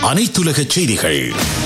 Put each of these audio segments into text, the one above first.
அனைத்துலக செய்திகள்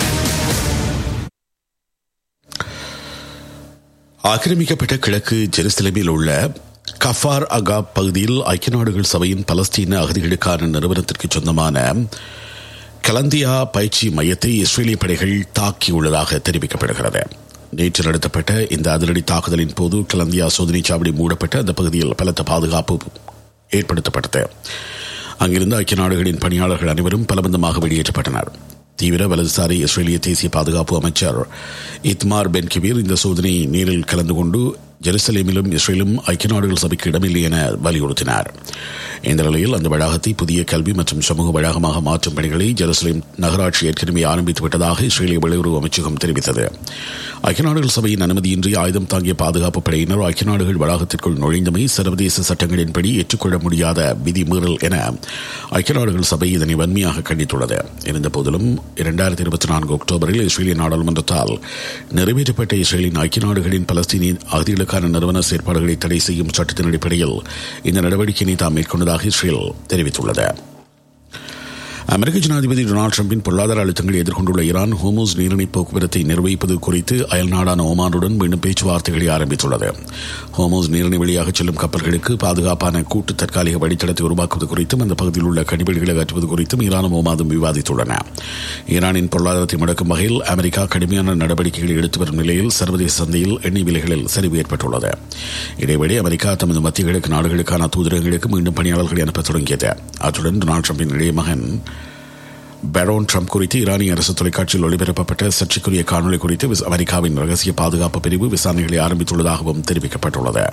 ஆக்கிரமிக்கப்பட்ட கிழக்கு ஜெருசலேமில் உள்ள கஃபார் அகா பகுதியில் ஐக்கிய நாடுகள் சபையின் பலஸ்தீன அகதிகளுக்கான நிறுவனத்திற்கு சொந்தமான கலந்தியா பயிற்சி மையத்தை இஸ்ரேலிய படைகள் தாக்கியுள்ளதாக தெரிவிக்கப்படுகிறது நேற்று நடத்தப்பட்ட இந்த அதிரடி தாக்குதலின் போது கலந்தியா சோதனை சாவடி மூடப்பட்டு அந்த பகுதியில் பலத்த பாதுகாப்பு ஏற்படுத்தப்பட்டது அங்கிருந்து ஐக்கிய நாடுகளின் பணியாளர்கள் அனைவரும் பலபந்தமாக வெளியேற்றப்பட்டனர் தீவிர வலதுசாரி இஸ்ரேலிய தேசிய பாதுகாப்பு அமைச்சர் இத்மார் பென் கிபீர் இந்த சோதனை நேரில் கலந்து கொண்டு ஜெருசலேமிலும் இஸ்ரேலும் ஐக்கிய நாடுகள் சபைக்கு இடமில்லை என வலியுறுத்தினார் இந்த நிலையில் அந்த வளாகத்தை புதிய கல்வி மற்றும் சமூக வளாகமாக மாற்றும் பணிகளை ஜெருசலேம் நகராட்சி ஏற்கனவே ஆரம்பித்து விட்டதாக இஸ்ரேலிய வெளியுறவு அமைச்சகம் தெரிவித்தது ஐக்கிய நாடுகள் சபையின் அனுமதியின்றி ஆயுதம் தாங்கிய பாதுகாப்பு படையினர் ஐக்கிய நாடுகள் வளாகத்திற்குள் நுழைந்தமை சர்வதேச சட்டங்களின்படி ஏற்றுக்கொள்ள முடியாத விதிமீறல் என ஐக்கிய நாடுகள் சபை இதனை வன்மையாக கண்டித்துள்ளது இருந்தபோதிலும் இரண்டாயிரத்தி இருபத்தி நான்கு அக்டோபரில் இஸ்ரேலிய நாடாளுமன்றத்தால் நிறைவேற்றப்பட்ட இஸ்ரேலின் ஐக்கிய நாடுகளின் பலஸ்தீனிய அகதிகளுக்கான நிறுவன செயற்பாடுகளை தடை செய்யும் சட்டத்தின் அடிப்படையில் இந்த நடவடிக்கையை தாம் மேற்கொண்டதாக இஸ்ரேல் தெரிவித்துள்ளது அமெரிக்க ஜனாதிபதி டொனால்டு டிரம்பின் பொருளாதார அழுத்தங்களை எதிர்கொண்டுள்ள ஈரான் ஹோமோஸ் நீரிணை போக்குவரத்தை நிர்வகிப்பது குறித்து அயல் நாடான ஓமானுடன் மீண்டும் பேச்சுவார்த்தைகளை ஆரம்பித்துள்ளது ஹோமோஸ் நீரிணை வழியாக செல்லும் கப்பல்களுக்கு பாதுகாப்பான கூட்டு தற்காலிக வழித்தடத்தை உருவாக்குவது குறித்தும் அந்த பகுதியில் உள்ள கனிவெளிகளை அகற்றுவது குறித்தும் ஈரானும் ஓமாதும் விவாதித்துள்ளன ஈரானின் பொருளாதாரத்தை முடக்கும் வகையில் அமெரிக்கா கடுமையான நடவடிக்கைகளை எடுத்து வரும் நிலையில் சர்வதேச சந்தையில் எண்ணெய் விலைகளில் சரிவு ஏற்பட்டுள்ளது இதேவேளை அமெரிக்கா தமது மத்திய கிழக்கு நாடுகளுக்கான தூதரகங்களுக்கு மீண்டும் பணியாளர்களை அனுப்ப தொடங்கியது அத்துடன் டொனால்டு டிரம்பின் இளைய மகன் பெரோன் ட்ரம்ப் குறித்து ஈரானிய அரசு தொலைக்காட்சியில் ஒளிபரப்பப்பட்ட சர்ச்சைக்குரிய காணொலி குறித்து அமெரிக்காவின் ரகசிய பாதுகாப்பு பிரிவு விசாரணைகளை ஆரம்பித்துள்ளதாகவும் தெரிவிக்கப்பட்டுள்ளது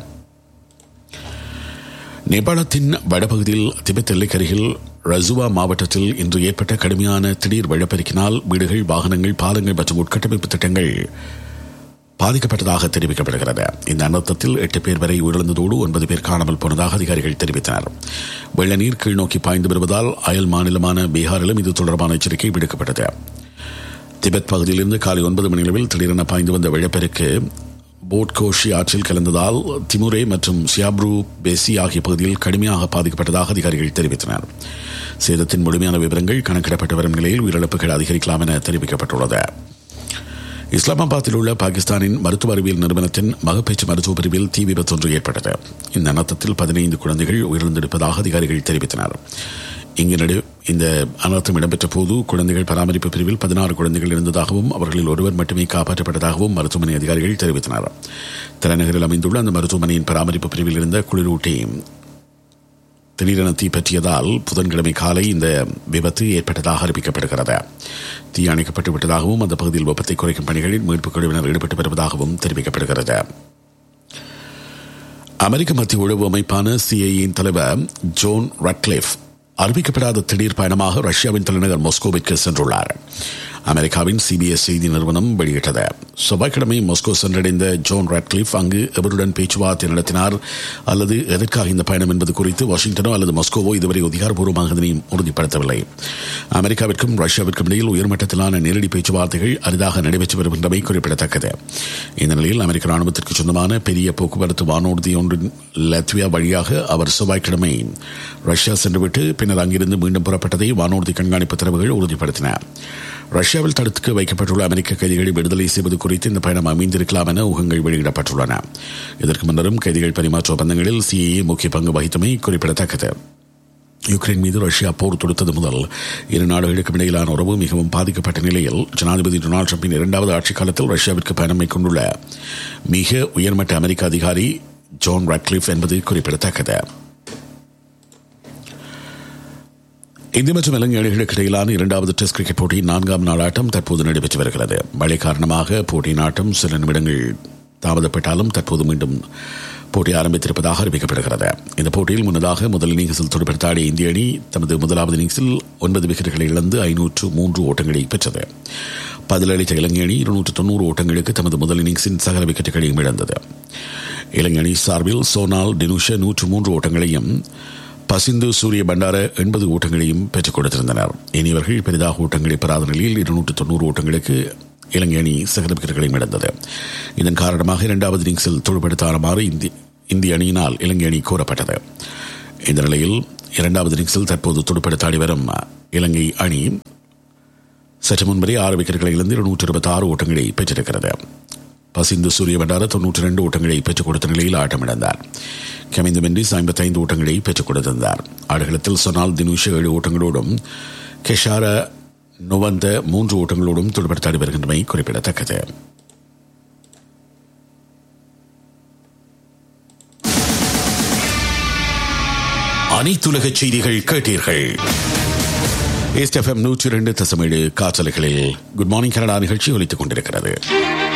நேபாளத்தின் வடபகுதியில் திபெத் எல்லைக்கருகில் ரசுவா மாவட்டத்தில் இன்று ஏற்பட்ட கடுமையான திடீர் வெள்ளப்பெருக்கினால் வீடுகள் வாகனங்கள் பாலங்கள் மற்றும் உட்கட்டமைப்பு திட்டங்கள் பாதிக்கப்பட்டதாக தெரிவிக்கப்படுகிறது இந்த அனர்த்தத்தில் எட்டு பேர் வரை உயிரிழந்ததோடு ஒன்பது பேர் காணாமல் போனதாக அதிகாரிகள் தெரிவித்தனர் வெள்ள நீர் கீழ்நோக்கி பாய்ந்து வருவதால் அயல் மாநிலமான பீகாரிலும் இது தொடர்பான எச்சரிக்கை விடுக்கப்பட்டது திபெத் பகுதியிலிருந்து காலை ஒன்பது மணி அளவில் திடீரென பாய்ந்து வந்த வெள்ளப்பெருக்கு போட்கோஷி ஆற்றில் கலந்ததால் திமுரே மற்றும் சியாப்ரு பேசி ஆகிய பகுதியில் கடுமையாக பாதிக்கப்பட்டதாக அதிகாரிகள் தெரிவித்தனர் சேதத்தின் முழுமையான விவரங்கள் கணக்கிடப்பட்டு வரும் நிலையில் உயிரிழப்புகள் அதிகரிக்கலாம் என தெரிவிக்கப்பட்டுள்ளது இஸ்லாமாபாத்தில் உள்ள பாகிஸ்தானின் மருத்துவ அறிவியல் நிறுவனத்தின் மகப்பேச்சு மருத்துவ பிரிவில் தீ விபத்து ஒன்று ஏற்பட்டது இந்த அனர்த்தத்தில் பதினைந்து குழந்தைகள் உயிரிழந்திருப்பதாக அதிகாரிகள் தெரிவித்தனர் இங்கு நடு இந்த அனர்த்தம் இடம்பெற்ற போது குழந்தைகள் பராமரிப்பு பிரிவில் பதினாறு குழந்தைகள் இருந்ததாகவும் அவர்களில் ஒருவர் மட்டுமே காப்பாற்றப்பட்டதாகவும் மருத்துவமனை அதிகாரிகள் தெரிவித்தனர் தலைநகரில் அமைந்துள்ள அந்த மருத்துவமனையின் பராமரிப்பு பிரிவில் இருந்த குளிரூட்டி திடீரென தீ பற்றியதால் புதன்கிழமை காலை இந்த விபத்து ஏற்பட்டதாக அறிவிக்கப்படுகிறது தீ அணைக்கப்பட்டு விட்டதாகவும் அந்த பகுதியில் வெப்பத்தை குறைக்கும் பணிகளில் மீட்புக் குழுவினர் ஈடுபட்டு வருவதாகவும் தெரிவிக்கப்படுகிறது அமெரிக்க மத்திய உளவு அமைப்பான சிஐயின் தலைவர் ஜோன் ரட்லிஃப் அறிவிக்கப்படாத திடீர் பயணமாக ரஷ்யாவின் தலைநகர் மாஸ்கோவிற்கு சென்றுள்ளார் அமெரிக்காவின் சிபிஎஸ் செய்தி நிறுவனம் வெளியிட்டது செவ்வாய்க்கிழமை மாஸ்கோ சென்றடைந்த ஜோன் ராட்கிளிஃப் அங்கு எவருடன் பேச்சுவார்த்தை நடத்தினார் அல்லது எதற்காக இந்த பயணம் என்பது குறித்து வாஷிங்டனோ அல்லது மாஸ்கோவோ இதுவரை அதிகாரப்பூர்வமாக இதனை உறுதிப்படுத்தவில்லை அமெரிக்காவிற்கும் ரஷ்யாவிற்கும் இடையில் உயர்மட்டத்திலான நேரடி பேச்சுவார்த்தைகள் அரிதாக நடைபெற்று வருகின்றமை குறிப்பிடத்தக்கது இந்த நிலையில் அமெரிக்க ராணுவத்திற்கு சொந்தமான பெரிய போக்குவரத்து வானூர்தி ஒன்றின் லத்வியா வழியாக அவர் செவ்வாய்க்கிழமை ரஷ்யா சென்றுவிட்டு பின்னர் அங்கிருந்து மீண்டும் புறப்பட்டதை வானூர்தி கண்காணிப்பு தரவுகள் உறுதிப்படுத்தின ரஷ்யாவில் தடுத்து வைக்கப்பட்டுள்ள அமெரிக்க கைதிகளை விடுதலை செய்வது குறித்து இந்த பயணம் அமைந்திருக்கலாம் என ஊகங்கள் வெளியிடப்பட்டுள்ளன இதற்கு முன்னரும் கைதிகள் பரிமாற்ற ஒப்பந்தங்களில் சிஏஏ முக்கிய பங்கு வகித்தமை குறிப்பிடத்தக்கது யுக்ரைன் மீது ரஷ்யா போர் தொடுத்தது முதல் இரு நாடுகளுக்கும் இடையிலான உறவு மிகவும் பாதிக்கப்பட்ட நிலையில் ஜனாதிபதி டொனால்டு டிரம்பின் இரண்டாவது ஆட்சிக் காலத்தில் ரஷ்யாவிற்கு பயணம் மேற்கொண்டுள்ள மிக உயர்மட்ட அமெரிக்க அதிகாரி ஜோன் ராட்கிளிஃப் என்பது குறிப்பிடத்தக்கது இந்திய மற்றும் இலங்கை அணிகளுக்கு இடையிலான இரண்டாவது டெஸ்ட் கிரிக்கெட் போட்டியின் நான்காம் நாள் ஆட்டம் தற்போது நடைபெற்று வருகிறது மழை காரணமாக போட்டியின் ஆட்டம் சில நிமிடங்கள் தாமதப்பட்டாலும் தற்போது மீண்டும் போட்டி ஆரம்பித்திருப்பதாக அறிவிக்கப்படுகிறது இந்த போட்டியில் முன்னதாக முதல் இன்னிங்ஸில் துடுப்படுத்த ஆடிய இந்திய அணி தமது முதலாவது இன்னிங்ஸில் ஒன்பது விக்கெட்டுகளை இழந்து ஐநூற்று மூன்று ஓட்டங்களை பெற்றது பதிலளித்த இலங்கை அணி இருநூற்று தொன்னூறு ஓட்டங்களுக்கு தமது முதல் இன்னிங்ஸின் சகல விக்கெட்டுகளையும் இழந்தது இலங்கை அணி சார்பில் சோனால் டினுஷ நூற்று மூன்று ஓட்டங்களையும் பசிந்து சூரிய பண்டார எண்பது ஓட்டங்களையும் பெற்றுக் கொடுத்திருந்தனர் இனியவர்கள் பெரிதாக ஓட்டங்களை பெறாத நிலையில் இருநூற்று தொன்னூறு ஓட்டங்களுக்கு இலங்கை அணி சகல விக்கெட்டுகளையும் இழந்தது இதன் காரணமாக இரண்டாவது இன்னிங்ஸில் தொழுப்படுத்த ஆடுமாறு இந்திய அணியினால் இலங்கை அணி கோரப்பட்டது இந்த நிலையில் இரண்டாவது இன்னிங்ஸில் தற்போது துடுப்படுத்த ஆடி வரும் இலங்கை அணி சற்று முன்பரே ஆறு விக்கெட்டுகளை இழந்து இருநூற்றி இருபத்தி ஆறு ஓட்டங்களை பெற்றிருக்கிறது பசிந்து சூரிய பண்டார தொன்னூற்றி ரெண்டு ஓட்டங்களை பெற்றுக் கொடுத்த நிலையில் ஆட்டமிழந்தார் கமிந்து மெண்டிஸ் ஐம்பத்தைந்து ஓட்டங்களை பெற்றுக் கொடுத்திருந்தார் ஆடுகளத்தில் சொனால் தினுஷ் ஏழு ஓட்டங்களோடும் கெஷார நுவந்த மூன்று ஓட்டங்களோடும் துடுப்படுத்தாடி வருகின்றமை குறிப்பிடத்தக்கது அனைத்துலக செய்திகள் கேட்டீர்கள் எஸ்எஃப்எம் நூற்றி இரண்டு தசமேழு காற்றலைகளில் குட் மார்னிங் கனடா நிகழ்ச்சி ஒலித்துக் கொண்டிருக்கிறது